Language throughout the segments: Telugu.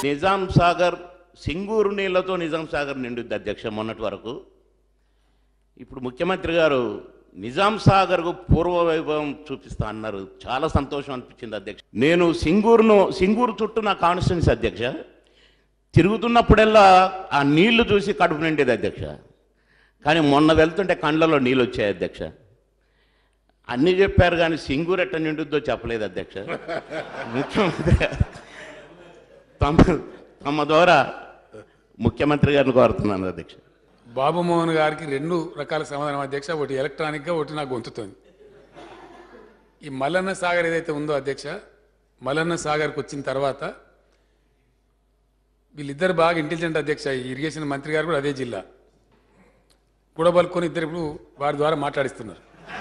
నిజాం సాగర్ సింగూరు నీళ్లతో నిజాం సాగర్ నిండుద్ది అధ్యక్ష మొన్నటి వరకు ఇప్పుడు ముఖ్యమంత్రి గారు నిజాం సాగర్కు పూర్వ వైభవం చూపిస్తా అన్నారు చాలా సంతోషం అనిపించింది అధ్యక్ష నేను సింగూరును సింగూరు చుట్టూ నా కాన్స్టిట్యున్సీ అధ్యక్ష తిరుగుతున్నప్పుడల్లా ఆ నీళ్లు చూసి కడుపు నిండేది అధ్యక్ష కానీ మొన్న వెళ్తుంటే కండ్లలో నీళ్ళు వచ్చాయి అధ్యక్ష అన్నీ చెప్పారు కానీ సింగూరు ఎట్ట నిండుద్దో చెప్పలేదు అధ్యక్ష ముఖ్యమంత్రి గారు తమ తమ ద్వారా ముఖ్యమంత్రి గారిని కోరుతున్నాను అధ్యక్ష బాబు మోహన్ గారికి రెండు రకాల సమాధానం అధ్యక్ష ఒకటి ఎలక్ట్రానిక్గా ఒకటి నాకు గొంతుతోంది ఈ మల్లన్న సాగర్ ఏదైతే ఉందో అధ్యక్ష మల్లన్న సాగర్కి వచ్చిన తర్వాత వీళ్ళిద్దరు బాగా ఇంటెలిజెంట్ అధ్యక్ష ఈ ఇరిగేషన్ మంత్రి గారు కూడా అదే జిల్లా కూడబలుకొని ఇద్దరు ఇప్పుడు వారి ద్వారా మాట్లాడిస్తున్నారు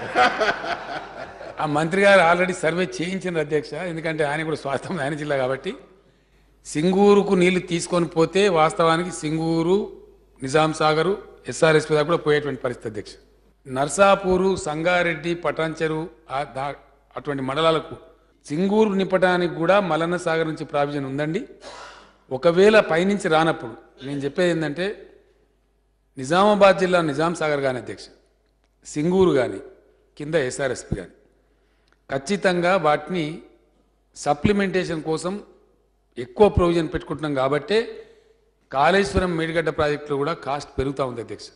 ఆ మంత్రి గారు ఆల్రెడీ సర్వే చేయించిన అధ్యక్ష ఎందుకంటే ఆయన కూడా స్వాస్థ్యం ఆయన జిల్లా కాబట్టి సింగూరుకు నీళ్లు తీసుకొని పోతే వాస్తవానికి సింగూరు నిజాం సాగరు ఎస్ఆర్ఎస్పీ దాకా కూడా పోయేటువంటి పరిస్థితి అధ్యక్ష నర్సాపూరు సంగారెడ్డి పటాన్చెరు ఆ దా- అటువంటి మండలాలకు సింగూరు నింపడానికి కూడా మలన్న సాగర్ నుంచి ప్రావిజన్ ఉందండి ఒకవేళ పైనుంచి రానప్పుడు నేను చెప్పేది ఏంటంటే నిజామాబాద్ జిల్లా నిజాం సాగర్ కానీ అధ్యక్ష సింగూరు కానీ కింద ఎస్ఆర్ఎస్పి కానీ ఖచ్చితంగా వాటిని సప్లిమెంటేషన్ కోసం ఎక్కువ ప్రొవిజన్ పెట్టుకుంటున్నాం కాబట్టే కాళేశ్వరం మేడిగడ్డ ప్రాజెక్టులో కూడా కాస్ట్ పెరుగుతూ ఉంది అధ్యక్ష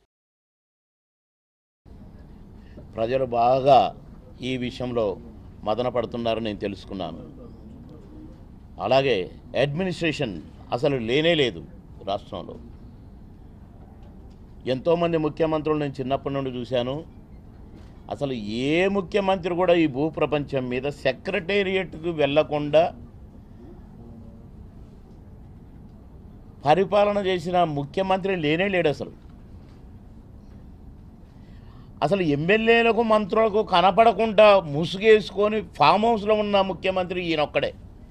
ప్రజలు బాగా ఈ విషయంలో మదన పడుతున్నారని నేను తెలుసుకున్నాను అలాగే అడ్మినిస్ట్రేషన్ అసలు లేనే లేదు రాష్ట్రంలో ఎంతోమంది ముఖ్యమంత్రులు నేను చిన్నప్పటి నుండి చూశాను అసలు ఏ ముఖ్యమంత్రి కూడా ఈ భూప్రపంచం మీద సెక్రటేరియట్కు వెళ్లకుండా పరిపాలన చేసిన ముఖ్యమంత్రి లేనే లేడు అసలు అసలు ఎమ్మెల్యేలకు మంత్రులకు కనపడకుండా ముసుగేసుకొని ఫామ్ హౌస్లో ఉన్న ముఖ్యమంత్రి ఈయనొక్కడే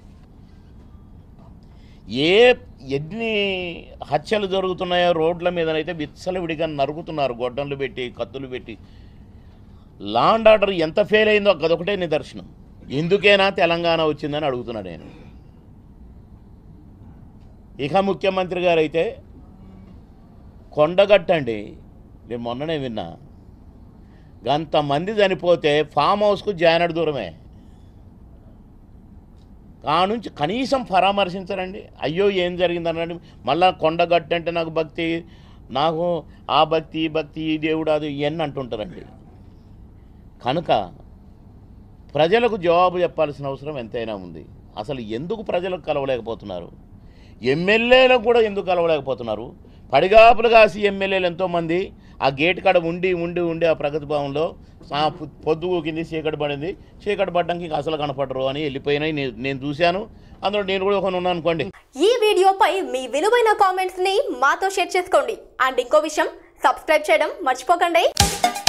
ఏ ఎన్ని హత్యలు జరుగుతున్నాయో రోడ్ల మీదనైతే విచ్చలవిడిగా నరుకుతున్నారు గొడ్డలు పెట్టి కత్తులు పెట్టి లా అండ్ ఆర్డర్ ఎంత ఫెయిల్ అయిందో అదొకటే నిదర్శనం ఎందుకైనా తెలంగాణ వచ్చిందని అడుగుతున్నా నేను ఇక ముఖ్యమంత్రి గారు అయితే కొండగట్టండి నేను మొన్ననే విన్నా గంతమంది చనిపోతే ఫామ్ హౌస్కు జానడు దూరమే ఆ నుంచి కనీసం పరామర్శించరండి అయ్యో ఏం జరిగిందనండి మళ్ళా కొండగట్టు అంటే నాకు భక్తి నాకు ఆ భక్తి ఈ భక్తి ఈ దేవుడు అది ఇవన్నీ అంటుంటారండి కనుక ప్రజలకు జవాబు చెప్పాల్సిన అవసరం ఎంతైనా ఉంది అసలు ఎందుకు ప్రజలకు కలవలేకపోతున్నారు ఎమ్మెల్యేలకు కూడా ఎందుకు కలవలేకపోతున్నారు పడిగాపులు కాసి ఎమ్మెల్యేలు ఎంతోమంది ఆ గేట్ కాడ ఉండి ఉండి ఉండి ఆ ప్రగతి భవన్లో ఆ పొ- పొద్దు ఊకింది చీకటి పడింది చీకటి పడ్డానికి ఇంకా అసలు కనపడరు అని వెళ్ళిపోయినాయి నేను నేను చూశాను అందులో నేను కూడా ఒక ఉన్నాను అనుకోండి ఈ వీడియోపై మీ విలువైన కామెంట్స్ ని మాతో షేర్ చేసుకోండి అండ్ ఇంకో విషయం సబ్స్క్రైబ్ చేయడం మర్చిపోకండి